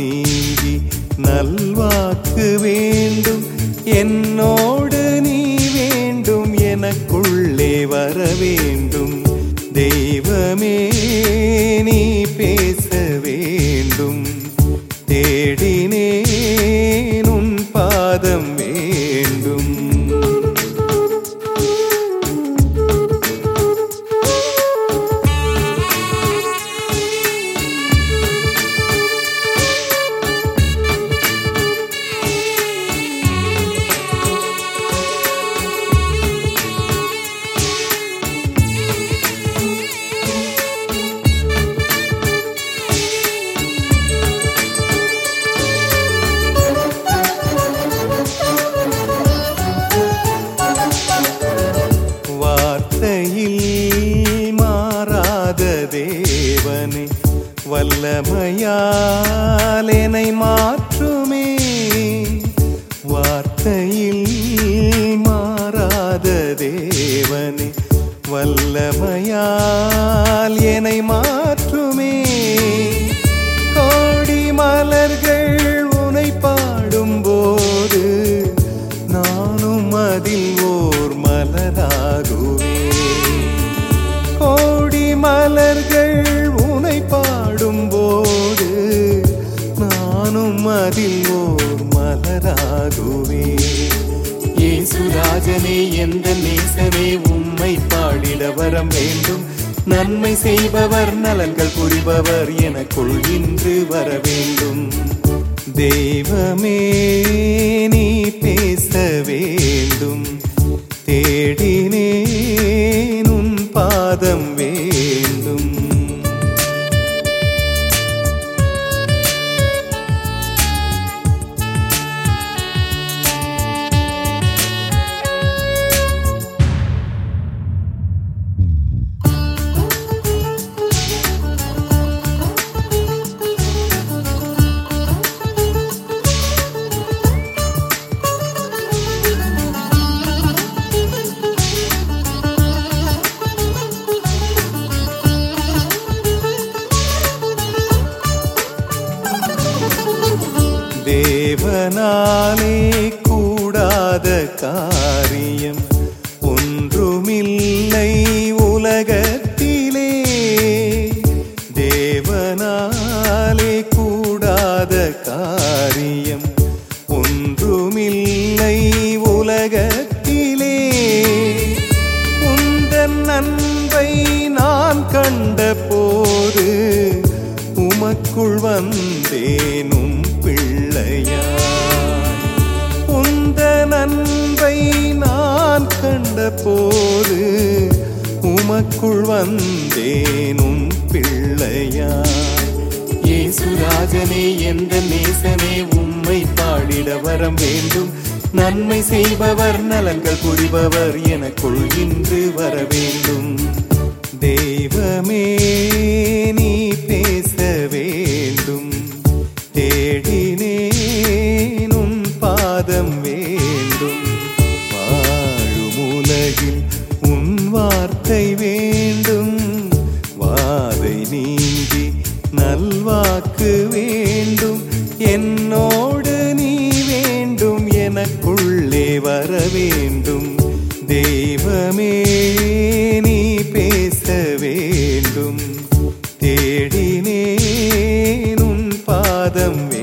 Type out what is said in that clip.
நீங்கி நல்வாக்கு வேண்டும் என்னோடு நீ வேண்டும் எனக்குள்ளே வர வேண்டும் தெய்வமே நீ பேச வேண்டும் தேடினேன் உன் பாதம் வேண்டும் வார்த்தையில் மாறாத தேவனே வல்லமையால் என்னை மாற்றுமே வார்த்தையில் மாறாத தேவனே வல்லமையால் என்னை மாற்றுமே கோடி மலர்கள் உனை பாடும்போது நானும் அதில் ஓர் மலராகுவே கோடி மலர்கள் உனை பாடும்போது நானும் அதில் ஓர் மலராகுவே இயேசுராஜனே எந்த நேசமே உம்மை பாடிட வரம் வேண்டும் நன்மை செய்பவர் நலன்கள் புரிபவர் எனக்குள் இன்று வர வேண்டும் தெய்வமே நீ பேச வேண்டும் தேடினேன் உன் பாதம் வேண்டும் தேவனாலே கூடாத காரியம் ஒன்றுமில்லை உலகத்திலே தேவனாலே கூடாத காரியம் ஒன்றுமில்லை உலகத்திலே உந்தன் அன்பை நான் கண்ட போது உமக்குள் வந்தேனும் பிள்ளையாய் உந்தன் அன்பை நான் கண்ட போது உமக்குள் வந்தேனும் பிள்ளையாய் இயேசுராஜனே எந்த நேசனே உம்மை பாடிட வரம் வேண்டும் நன்மை செய்பவர் நலன்கள் புரிபவர் எனக்குள் இன்று வர வேண்டும் தெய்வமே நீ பேச வேண்டும் தேடினேன் உன் பாதம் வேண்டும் வாழும் உலகில் உன் வார்த்தை வேண்டும் வாதை நீங்கி நல்வாக்கு வேண்டும் என்னோடு நீ வேண்டும் எனக்குள்ளே வர வேண்டும் தெய்வமே நீ பேச வேண்டும் தேடினேன் உன் பாதம் வேண்டும்